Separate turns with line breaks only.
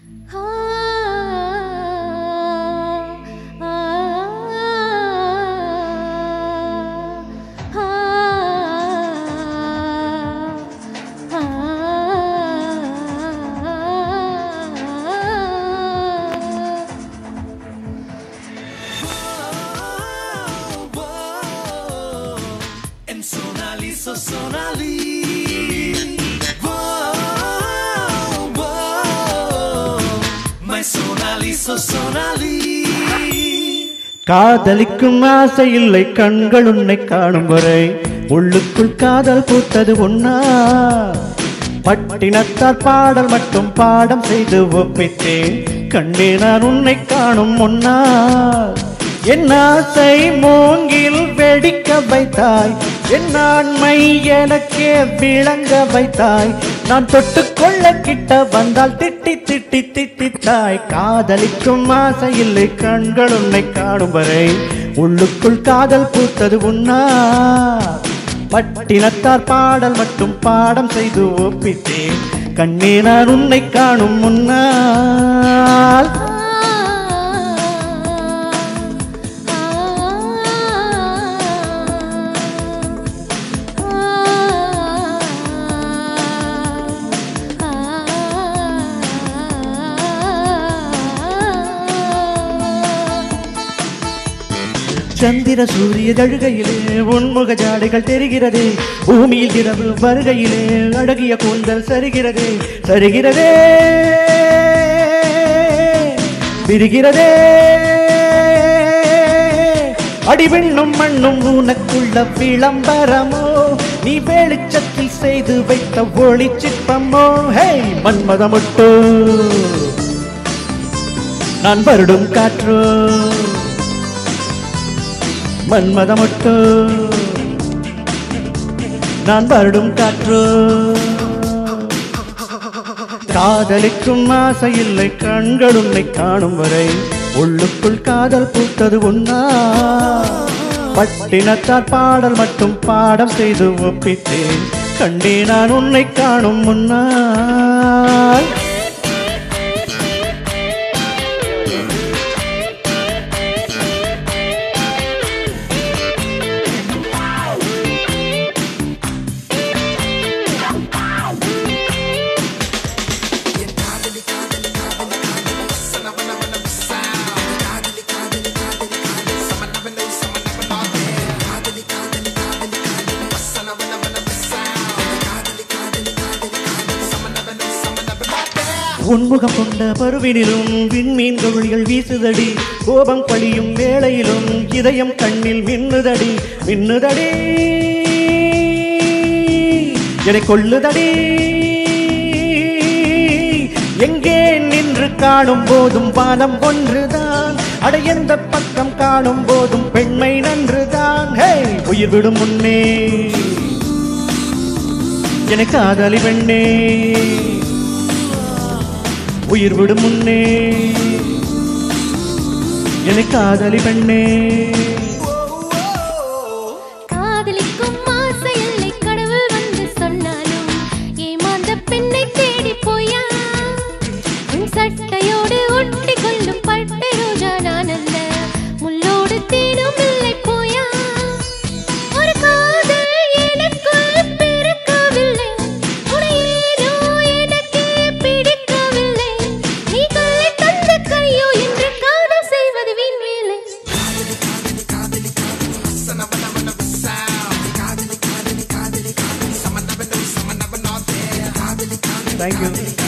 En Sonali, so Sonali. Whoa, whoa. My Sonali, so Sonali.
காதலிக்கும் ஆசை இல்லை கண்கள் உன்னை காணும் வரை உள்ளுக்குள் காதல் பூத்தது ஒன்னா பட்டினத்தார் பாடல் மட்டும் பாடம் செய்து ஒப்பித்தேன் கண்ணே நான் உன்னை காணும் முன்னா என் ஆசை மூங்கில் வெடிக்க வைத்தாய் என் ஆண்மை எனக்கே விளங்க வைத்தாய் நான் தொட்டுக்கொள்ள கிட்ட வந்தால் திட்டி திட்டி திட்டித்தாய் காதலிக்கும் ஆசை இல்லை கண்கள் உன்னை காணும் வரை உள்ளுக்குள் காதல் பூத்தது உன்னா பட்டினத்தார் பாடல் மட்டும் பாடம் செய்து ஒப்பித்தேன் கண்ணே நான் உன்னை காணும் முன்னால் சந்திர சூரிய தழுகையிலே உன்முக ஜாடைகள் தெரிகிறது பூமியில் இரவு வருகையிலே அழகிய கூந்தல் சரிகிறதே சரிகிறதே விரிகிறதே அடிவெண்ணும் மண்ணும் உனக்குள்ள விளம்பரமோ நீ வெளிச்சத்தில் செய்து வைத்த ஒளி சிற்பமோ ஹே மன்மதமுட்டோ நான் வருடும் காற்றோ மன்மதமொட்டு நான் வருடும் காற்று காதலிக்கும் ஆசை இல்லை கண்கள் உன்னை காணும் வரை உள்ளுக்குள் காதல் பூத்தது உன்னா பட்டினத்தார் பாடல் மட்டும் பாடம் செய்து ஒப்பித்தேன் கண்டே நான் உன்னை காணும் முன்னால் உன்முகம் கொண்ட பருவினிலும் விண்மீன் தொழில்கள் வீசுதடி கோபம் பழியும் வேளையிலும் இதயம் கண்ணில் மின்னுதடி மின்னுதடி என்னை கொள்ளுதடி எங்கே நின்று காணும் போதும் பாலம் ஒன்றுதான் அட எந்த பக்கம் காணும் போதும் பெண்மை நன்றுதான் ஹே உயிர் விடும் முன்னே எனக்கு காதலி பெண்ணே உயிர் விடும் முன்னே எனக்கு காதலி பெண்ணே
காதலிக்கும் ஆசை இல்லை கடவுள் வந்து சொன்னாலும் ஏமாந்த பெண்ணை தேடி போயா உன் சட்டையோடு ஒட்டி கொள்ளும் பட்டை ரோஜா நான் அல்ல முள்ளோடு தேனும் இல்லை போயா ஒரு காதல் எனக்குள் பிறக்கவில்லை உன்னை ஏனோ எனக்கே பிடிக்கவில்லை நீ கல்லை தந்த கையோ என்று காதல் செய்வது வீண் வேலை
தேங்க்யூ